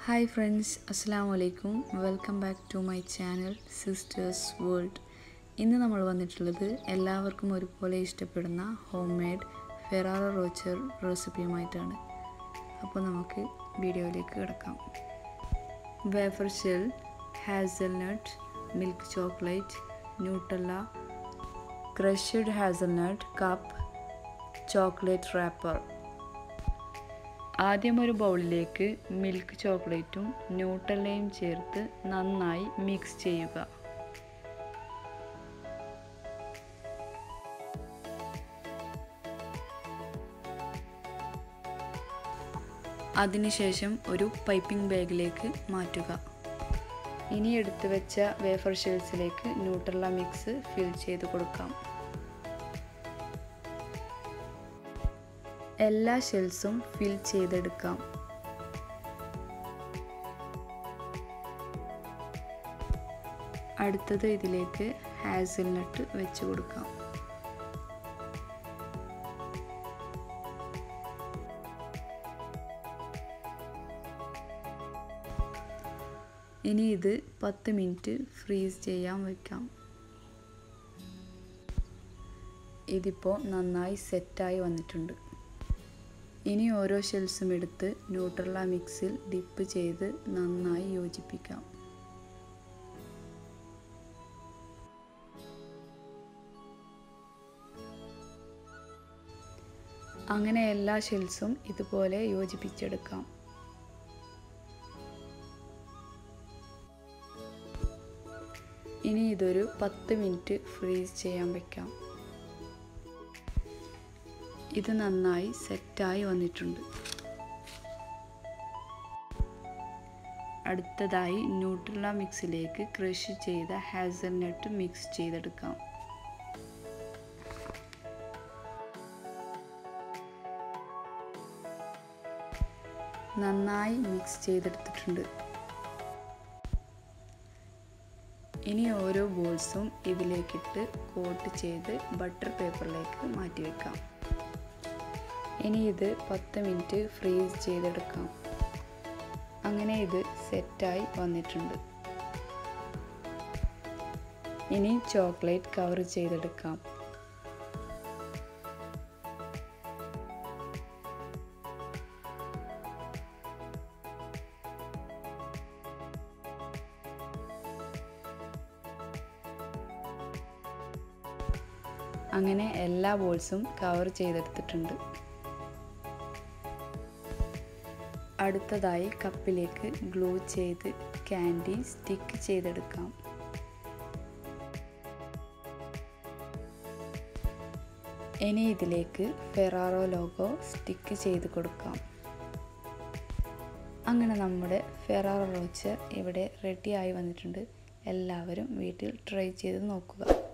hi friends അസ്സാം വലൈക്കും welcome back to my channel sisters world ഇന്ന് നമ്മൾ വന്നിട്ടുള്ളത് എല്ലാവർക്കും ഒരുപോലെ ഇഷ്ടപ്പെടുന്ന ഹോം മെയ്ഡ് ഫെറാറോ റോച്ചർ റെസിപ്പിയുമായിട്ടാണ് അപ്പോൾ നമുക്ക് വീഡിയോയിലേക്ക് കിടക്കാം wafer shell hazelnut milk chocolate Nutella crushed hazelnut cup chocolate wrapper ആദ്യം ഒരു ബൗളിലേക്ക് മിൽക്ക് ചോക്ലേറ്റും ന്യൂട്ടല്ലയും ചേർത്ത് നന്നായി മിക്സ് ചെയ്യുക അതിനുശേഷം ഒരു പൈപ്പിംഗ് ബാഗിലേക്ക് മാറ്റുക ഇനി എടുത്തു വെച്ച വേഫർ ഷെൽസിലേക്ക് ന്യൂട്രല്ല മിക്സ് ഫിൽ ചെയ്ത് കൊടുക്കാം എല്ലാ ഷെൽസും ഫിൽ ചെയ്തെടുക്കാം അടുത്തത് ഇതിലേക്ക് ഹാസിൽനട്ട് വെച്ച് കൊടുക്കാം ഇനി ഇത് പത്ത് മിനിറ്റ് ഫ്രീസ് ചെയ്യാൻ വെക്കാം ഇതിപ്പോൾ നന്നായി സെറ്റായി വന്നിട്ടുണ്ട് ഇനി ഓരോ ഷെൽസും എടുത്ത് ന്യൂട്രല്ല മിക്സിൽ ഡിപ്പ് ചെയ്ത് നന്നായി യോജിപ്പിക്കാം അങ്ങനെ എല്ലാ ഷെൽസും ഇതുപോലെ യോജിപ്പിച്ചെടുക്കാം ഇനി ഇതൊരു പത്ത് മിനിറ്റ് ഫ്രീസ് ചെയ്യാൻ വെക്കാം ഇത് നന്നായി സെറ്റായി വന്നിട്ടുണ്ട് അടുത്തതായി ന്യൂട്രല മിക്സിലേക്ക് ക്രഷ് ചെയ്ത ഹാസൽനട്ട് മിക്സ് ചെയ്തെടുക്കാം നന്നായി മിക്സ് ചെയ്തെടുത്തിട്ടുണ്ട് ഇനി ഓരോ ബോൾസും ഇതിലേക്കിട്ട് കോട്ട് ചെയ്ത് ബട്ടർ പേപ്പറിലേക്ക് മാറ്റി വെക്കാം ഇനി ഇത് പത്ത് മിനിറ്റ് ഫ്രീസ് ചെയ്തെടുക്കാം അങ്ങനെ ഇത് സെറ്റായി വന്നിട്ടുണ്ട് ഇനി ചോക്ലേറ്റ് കവർ ചെയ്തെടുക്കാം അങ്ങനെ എല്ലാ ബോൾസും കവർ ചെയ്തെടുത്തിട്ടുണ്ട് അടുത്തതായി കപ്പിലേക്ക് ഗ്ലൂ ചെയ്ത് ക്യാൻഡി സ്റ്റിക്ക് ചെയ്തെടുക്കാം ഇനി ഇതിലേക്ക് ഫെറാറോ ലോഗോ സ്റ്റിക്ക് ചെയ്ത് കൊടുക്കാം അങ്ങനെ നമ്മുടെ ഫെറാറോ റോച്ചർ ഇവിടെ റെഡി ആയി വന്നിട്ടുണ്ട് എല്ലാവരും വീട്ടിൽ ട്രൈ ചെയ്ത് നോക്കുക